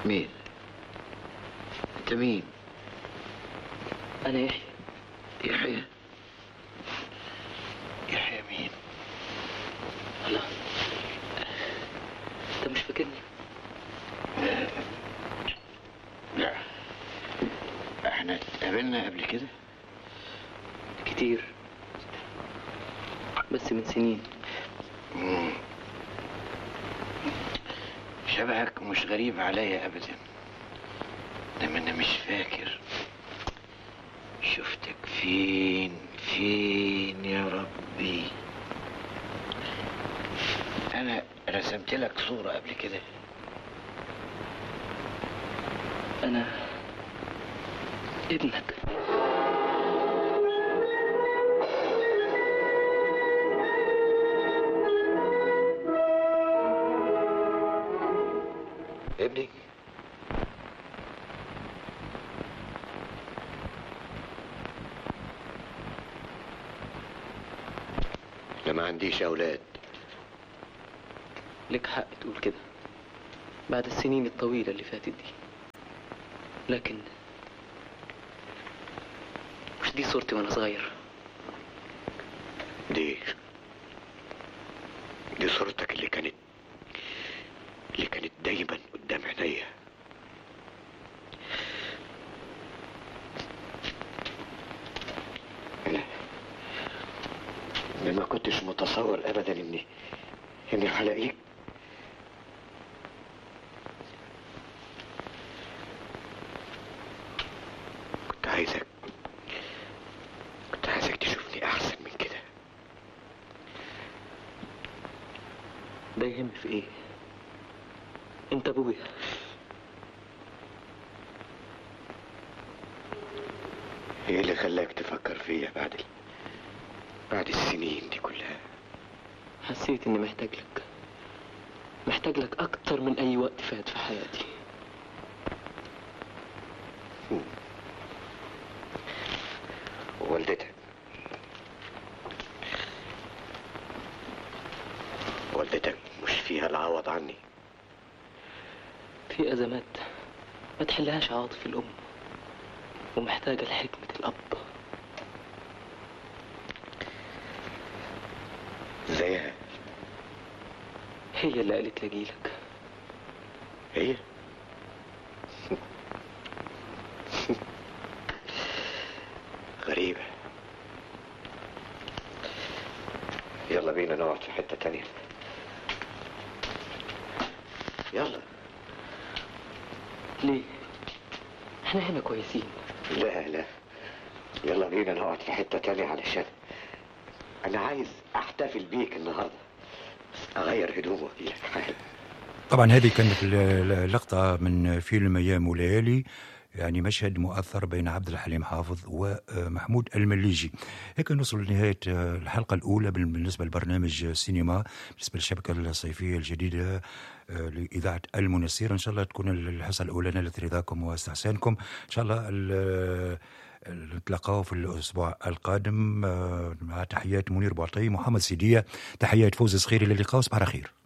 مين انت مين أنا يحيى يحيى يحيى مين لا أنت مش فاكرني لا احنا اتقابلنا قبل كده كتير بس من سنين مم. شبهك مش غريب عليا ابدا انما انا مش فاكر شفتك فين فين يا ربي انا رسمت لك صورة قبل كده أنا ابنك ابني انا ما عنديش اولاد لك حق تقول كده بعد السنين الطويلة اللي فاتت دي لكن مش دي صورتي وأنا صغير دي دي صورتك اللي كانت اللي كانت دايما قدام عينيا انا أنا ما كنتش متصور ابدا اني اني هلاقيك كنت عايزك كنت عايزك تشوفني احسن من كده ده يهم في إيه أنت أبويا ايه اللي خلاك تفكر فيا بعد ال... بعد السنين دي كلها حسيت إني محتاج لك محتاج لك أكتر من أي وقت فات في حياتي والدتك والدتك مش فيها العوض عني في أزمات ما تحلهاش عواطف الأم ومحتاجة لحكمة الأب زيها هي اللي قالت لأجيلك هي غريبة يلا بينا نقعد في حتة تانية يلا ليه؟ احنا هنا كويسين لا لا يلا بينا نقعد في حتة تانية علشان أنا عايز أحتفل بيك النهاردة بس أغير هدومي وأجيلك حالا طبعا هذه كانت ل- ل- لقطة من فيلم أيام وليالي يعني مشهد مؤثر بين عبد الحليم حافظ ومحمود المليجي هيك نوصل لنهاية الحلقة الأولى بالنسبة لبرنامج سينما بالنسبة للشبكة الصيفية الجديدة لإذاعة المنسير إن شاء الله تكون الحصة الأولى نالت رضاكم واستحسانكم إن شاء الله ال- نتلاقاو في الأسبوع القادم مع تحيات منير بوعطي محمد سيدية تحيات فوز صغيري للقاء صباح الخير